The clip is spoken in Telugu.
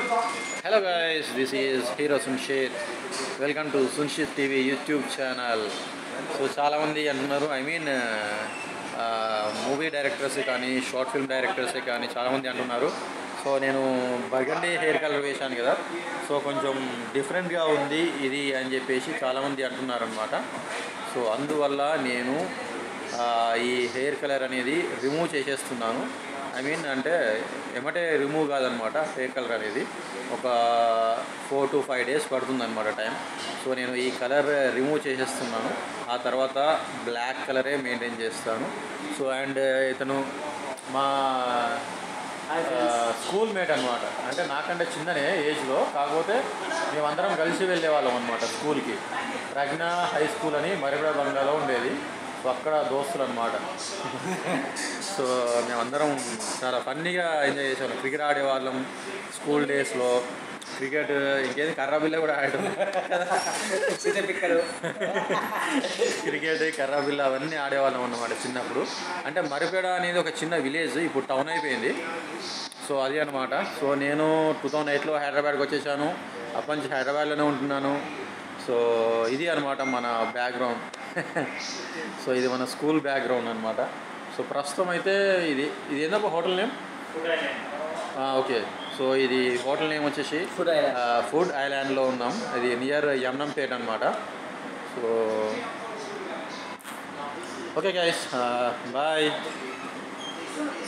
Hello guys this is hero సున్షేర్ welcome to Sunshith TV YouTube channel so చాలామంది అంటున్నారు ఐ మీన్ మూవీ డైరెక్టర్స్ కానీ షార్ట్ ఫిల్మ్ డైరెక్టర్స్ కానీ చాలామంది అంటున్నారు సో నేను బర్గండి హెయిర్ కలర్ వేశాను కదా సో కొంచెం డిఫరెంట్గా ఉంది ఇది అని చెప్పేసి చాలామంది అంటున్నారు అనమాట సో అందువల్ల నేను ఆ, ఈ హెయిర్ కలర్ అనేది రిమూవ్ చేసేస్తున్నాను ఐ మీన్ అంటే ఎమ్మటే రిమూవ్ కాదనమాట హెయిర్ కలర్ అనేది ఒక ఫోర్ టు ఫైవ్ డేస్ పడుతుందన్నమాట టైం సో నేను ఈ కలర్ రిమూవ్ చేసేస్తున్నాను ఆ తర్వాత బ్లాక్ కలరే మెయింటైన్ చేస్తాను సో అండ్ ఇతను మా స్కూల్ మేట్ అనమాట అంటే నాకంటే చిన్ననే ఏజ్లో కాకపోతే మేమందరం కలిసి వెళ్ళే వాళ్ళం అనమాట స్కూల్కి ప్రజ్ఞ హై స్కూల్ అని మరిబడ బంగాలో ఉండేది సో అక్కడ దోస్తులు అనమాట సో మేమందరం చాలా ఫన్నీగా ఎంజాయ్ చేసాం క్రికెట్ ఆడేవాళ్ళం స్కూల్ డేస్లో క్రికెట్ ఇంకేది కర్రాబిల్ల కూడా ఆడటం పిక్కలు క్రికెట్ కర్రాబిల్ల అవన్నీ ఆడేవాళ్ళం అన్నమాట చిన్నప్పుడు అంటే మరిపేడ అనేది ఒక చిన్న విలేజ్ ఇప్పుడు టౌన్ అయిపోయింది సో అది అనమాట సో నేను టూ థౌజండ్ ఎయిట్లో హైదరాబాద్కి వచ్చేసాను అప్పటి నుంచి హైదరాబాద్లోనే ఉంటున్నాను సో ఇది అనమాట మన బ్యాక్గ్రౌండ్ సో ఇది మన స్కూల్ బ్యాక్గ్రౌండ్ అనమాట సో ప్రస్తుతం అయితే ఇది ఇది ఏందప్ప హోటల్ నేమ్ ఓకే సో ఇది హోటల్ నేమ్ వచ్చేసి ఫుడ్ ఐలాండ్. ఫుడ్ ఐలాండ్లో ఉన్నాం ఇది నియర్ యమ్నంపేట్ అనమాట సో ఓకే గైస్ బాయ్